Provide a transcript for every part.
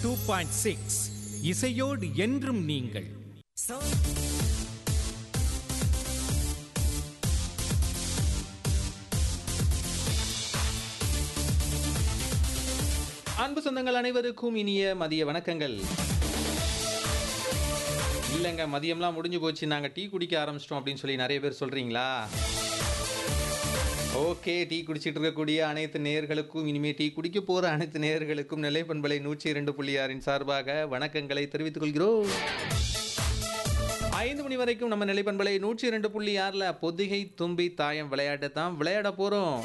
Two point six இசையோடு என்றும் நீங்கள் அன்பு சொந்தங்கள் அனைவருக்கும் இனிய மதிய வணக்கங்கள் இல்லைங்க மதியம்லாம் முடிஞ்சு போச்சு நாங்கள் டீ குடிக்க ஆரம்பிச்சிட்டோம் அப்படின்னு சொல்லி நிறைய பேர் சொல்கிறீங்களா ஓகே டீ குடிச்சிட்டு இருக்கக்கூடிய அனைத்து நேயர்களுக்கும் இனிமே டீ குடிக்க போகிற அனைத்து நேயர்களுக்கும் நிலை பண்பலை நூற்றி இரண்டு புள்ளி ஆறின் சார்பாக வணக்கங்களை தெரிவித்துக் கொள்கிறோம் ஐந்து மணி வரைக்கும் நம்ம நிலை பண்பலை நூற்றி இரண்டு புள்ளி ஆறில் பொதிகை தும்பி தாயம் விளையாட்டு தான் விளையாட போகிறோம்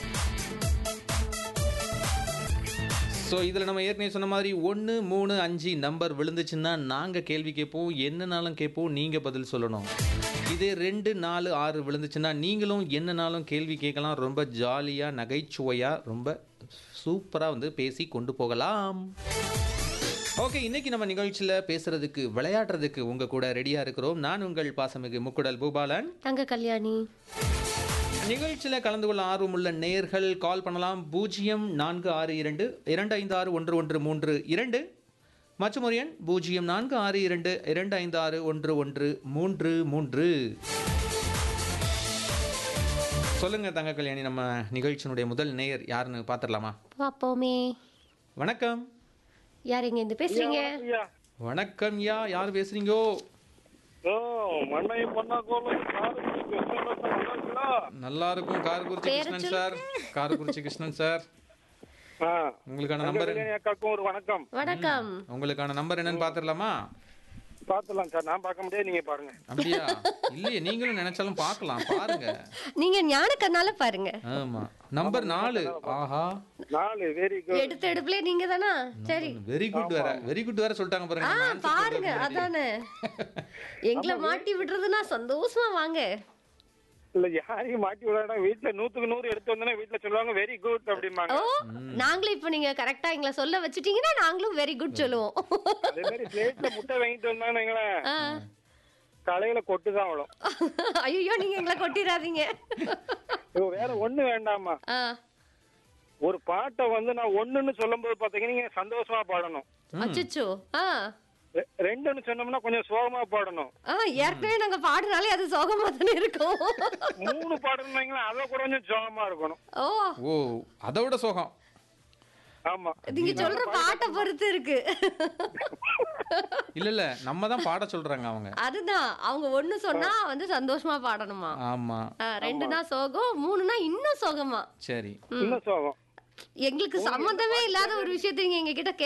ஸோ இதில் நம்ம ஏற்கனவே சொன்ன மாதிரி ஒன்று மூணு அஞ்சு நம்பர் விழுந்துச்சுன்னா நாங்கள் கேள்வி கேட்போம் என்னனாலும் கேட்போம் நீங்கள் பதில் சொல்லணும் இதே ரெண்டு நாலு ஆறு விழுந்துச்சுன்னா நீங்களும் என்னனாலும் கேள்வி கேட்கலாம் ரொம்ப ஜாலியாக நகைச்சுவையாக ரொம்ப சூப்பராக வந்து பேசி கொண்டு போகலாம் ஓகே இன்னைக்கு நம்ம நிகழ்ச்சியில் பேசுறதுக்கு விளையாடுறதுக்கு உங்கள் கூட ரெடியாக இருக்கிறோம் நான் உங்கள் பாசமிகு முக்குடல் பூபாலன் தங்க கல்யாணி நிகழ்ச்சியில் கலந்து கொள்ள ஆர்வமுள்ள நேயர்கள் கால் பண்ணலாம் பூஜ்ஜியம் நான்கு ஆறு இரண்டு இரண்டு ஐந்து ஆறு ஒன்று ஒன்று மூன்று இரண்டு மற்றும் ஒரு எண் பூஜ்ஜியம் நான்கு ஆறு இரண்டு இரண்டு ஐந்து ஆறு ஒன்று ஒன்று மூன்று மூன்று சொல்லுங்க தங்க கல்யாணி நம்ம நிகழ்ச்சியினுடைய முதல் நேயர் யாருன்னு பார்த்துடலாமா பாப்போமே வணக்கம் யார் எங்க இருந்து பேசுறீங்க ஐயா வணக்கம் யா யார் பேசுறீங்கோ ஓ மண்ணையும் பொண்ணா கோலம் காரைக்குடி கிருஷ்ணன் நல்லா நல்லா இருக்கும் காரக்குறிச்சி பேரை கிருஷ்ணன் சார் காரக்குறிச்சி கிருஷ்ணன் சார் ஆ உங்களுக்கான நம்பர் கல்யாணி அக்காக்கும் ஒரு வணக்கம் வணக்கம் உங்களுக்கான நம்பர் என்னன்னு பார்த்துடலாமா பார்த்துலாம் சார் நான் பார்க்க முடியாது நீங்க பாருங்க அப்படியா இல்லையே நீங்களும் நினைச்சாலும் பார்க்கலாம் பாருங்க நீங்க ஞான கண்ணால பாருங்க ஆமா நம்பர் நாலு ஆஹா நாலு வெரி குட் எடுத்த எடுப்புல நீங்க தானா சரி வெரி குட் வேற வெரி குட் வேற சொல்லிட்டாங்க பாருங்க ஆ நம்ம answer பாருங்க சொல்றதுக்கு முன்னாடி. அதானே எங்களை மாட்டி விடுறதுன்னா சந்தோஷமா வாங்க இல்ல யாரையும் மாட்டி விடாடா வீட்டுல நூத்துக்கு நூறு எடுத்து வந்தோன்னா வீட்டுல சொல்லுவாங்க வெரி குட் அப்படிம்பாங்க ஓ நாங்களும் இப்ப நீங்க கரெக்டா எங்களை சொல்ல வச்சிட்டீங்கன்னா நாங்களும் வெரி குட் சொல்லுவோம் அதே மாதிரி பிளேட்ல முட்டை வாங்கிட்டு வந்தாங்கன்னு வைங்களேன், ஆ. கலையில கொட்டு தான் விடும் ஐயோ நீங்க எங்களை கொட்டிடாதீங்க இது வேற ஒண்ணு வேண்டாமா ஆ. ஒரு பாட்டை வந்து நான் ஒண்ணுன்னு சொல்லும்போது பாத்தீங்கன்னா நீங்க சந்தோஷமா பாடணும் அச்சச்சோ ஆ ரெ- ரெண்டுன்னு சொன்னோம்னா கொஞ்சம் சோகமா பாடணும் ஆ ஏற்கனவே நாங்க பாடுனாலே அது சோகமா தானே இருக்கும் மூணு பாடணும் வைங்களேன், அதை கூட கொஞ்சம் சோகமா இருக்கணும் ஓ ஓ அதை விட சோகம் ஆமா நீங்க சொல்ற பாட்டை பொறுத்து இருக்கு இல்ல இல்ல நம்ம தான் பாட சொல்றாங்க அவங்க அதுதான் அவங்க ஒண்ணு சொன்னா வந்து சந்தோஷமா பாடணுமா ஆமா ஆ, ரெண்டுனா சோகம் மூணுனா இன்னும் சோகமா சரி இன்னும் சோகம் எங்களுக்கு சம்மந்தமே இல்லாத ஒரு விஷயத்த நீங்க எங்க கிட்ட